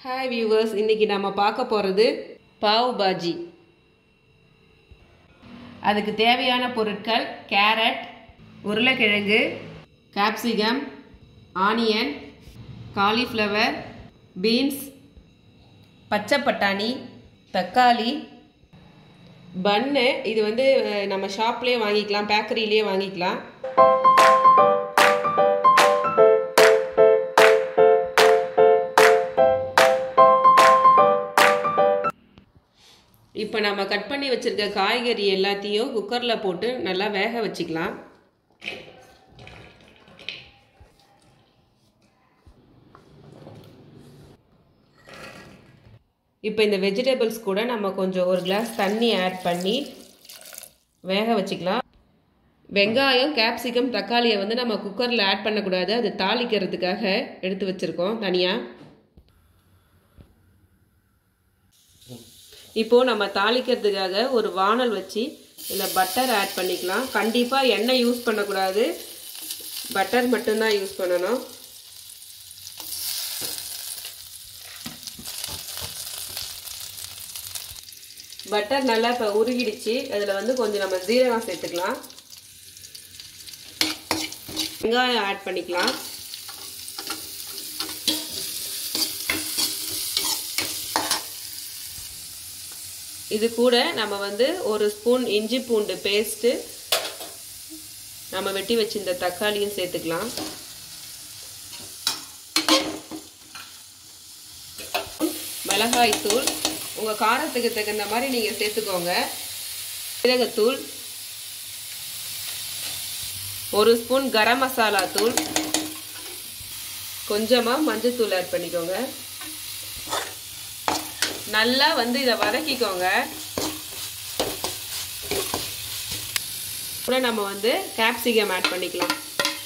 hi viewers இன்னைக்கு நம்ம பார்க்க போகிறது பாவ் பாஜி அதுக்கு தேவையான பொருட்கள் கேரட் உருளைக்கிழங்கு கேப்சிகம் ஆனியன் காலிஃப்ளவர் பீன்ஸ் பச்சை பட்டாணி தக்காளி பன்னு இது வந்து அஹ், நம்ம ஷாப்லேயே வாங்கிக்கலாம் பேக்கரியிலேயே வாங்கிக்கலாம் இப்போ நம்ம கட் பண்ணி வச்சிருக்க காய்கறி எல்லாத்தையும் குக்கரில் போட்டு நல்லா வேக வச்சுக்கலாம் இப்போ இந்த வெஜிடபிள்ஸ் கூட நம்ம கொஞ்சம் ஒரு கிளாஸ் தண்ணி ஆட் பண்ணி வேக வச்சுக்கலாம் வெங்காயம் கேப்சிகம் தக்காளியை வந்து நம்ம குக்கரில் ஆட் பண்ணக்கூடாது அது தாளிக்கிறதுக்காக எடுத்து வச்சுருக்கோம் தனியாக இப்போது நம்ம தாளிக்கிறதுக்காக ஒரு வானல் வச்சு இதில் பட்டர் ஆட் பண்ணிக்கலாம் கண்டிப்பாக எண்ணெய் யூஸ் பண்ணக்கூடாது பட்டர் மட்டும்தான் யூஸ் பண்ணணும் பட்டர் நல்லா இப்போ உருகிடுச்சு அதில் வந்து கொஞ்சம் நம்ம ஜீரகம் சேர்த்துக்கலாம் வெங்காயம் ஆட் பண்ணிக்கலாம் இது கூட நம்ம வந்து ஒரு ஸ்பூன் இஞ்சி பூண்டு பேஸ்ட்டு நம்ம வெட்டி வச்சிருந்த தக்காளியும் சேர்த்துக்கலாம் மிளகாய் தூள் உங்கள் காரத்துக்கு தகுந்த மாதிரி நீங்கள் சேர்த்துக்கோங்க சீரகத்தூள் ஒரு ஸ்பூன் கரம் மசாலா தூள் கொஞ்சமாக மஞ்சத்தூள் ஆட் பண்ணிக்கோங்க நல்லா வந்து இதை வதக்கிக்கோங்க கூட நம்ம வந்து கேப்சிகம் ஆட் பண்ணிக்கலாம்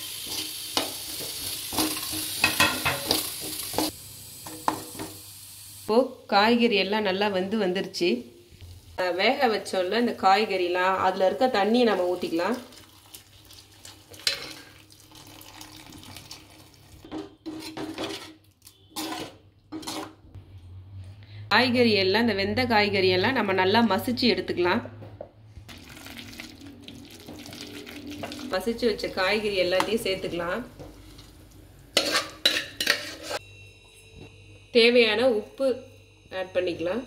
இப்போது காய்கறி எல்லாம் நல்லா வந்து வந்துருச்சு வேக வச்சோம்ல இந்த காய்கறிலாம் அதில் இருக்க தண்ணியை நம்ம ஊற்றிக்கலாம் காய்கறி எல்லாம் இந்த வெந்த காய்கறி எல்லாம் நம்ம நல்லா மசிச்சு எடுத்துக்கலாம் மசிச்சு வச்ச காய்கறி எல்லாத்தையும் சேர்த்துக்கலாம் தேவையான உப்பு ஆட் பண்ணிக்கலாம்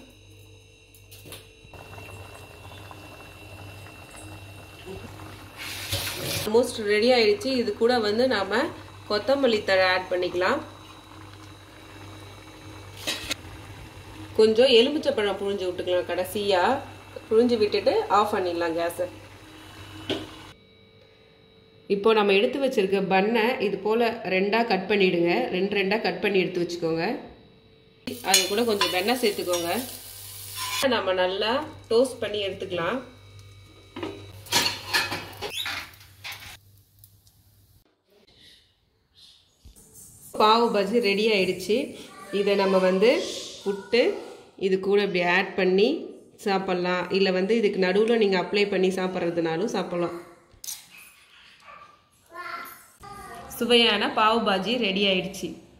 ஆல்மோஸ்ட் ரெடி ஆயிடுச்சு இது கூட வந்து நாம கொத்தமல்லி தழை ஆட் பண்ணிக்கலாம் கொஞ்சம் எலுமிச்சப்பழம் புழிஞ்சு விட்டுக்கலாம் கடைசியாக புழிஞ்சு விட்டுட்டு ஆஃப் பண்ணிடலாம் கேஸை இப்போ நம்ம எடுத்து வச்சிருக்க பண்ணை இது போல் ரெண்டாக கட் பண்ணிவிடுங்க ரெண்டு ரெண்டாக கட் பண்ணி எடுத்து வச்சுக்கோங்க அது கூட கொஞ்சம் வெண்ணெய் சேர்த்துக்கோங்க நம்ம நல்லா டோஸ்ட் பண்ணி எடுத்துக்கலாம் பாவு பஜ்ஜி ரெடி ஆயிடுச்சு இதை நம்ம வந்து புட்டு இது கூட இப்படி ஆட் பண்ணி சாப்பிட்லாம் இல்லை வந்து இதுக்கு நடுவில் நீங்கள் அப்ளை பண்ணி சாப்பிட்றதுனாலும் சாப்பிட்லாம் சுவையான பாவு பாஜி ரெடி ஆயிடுச்சு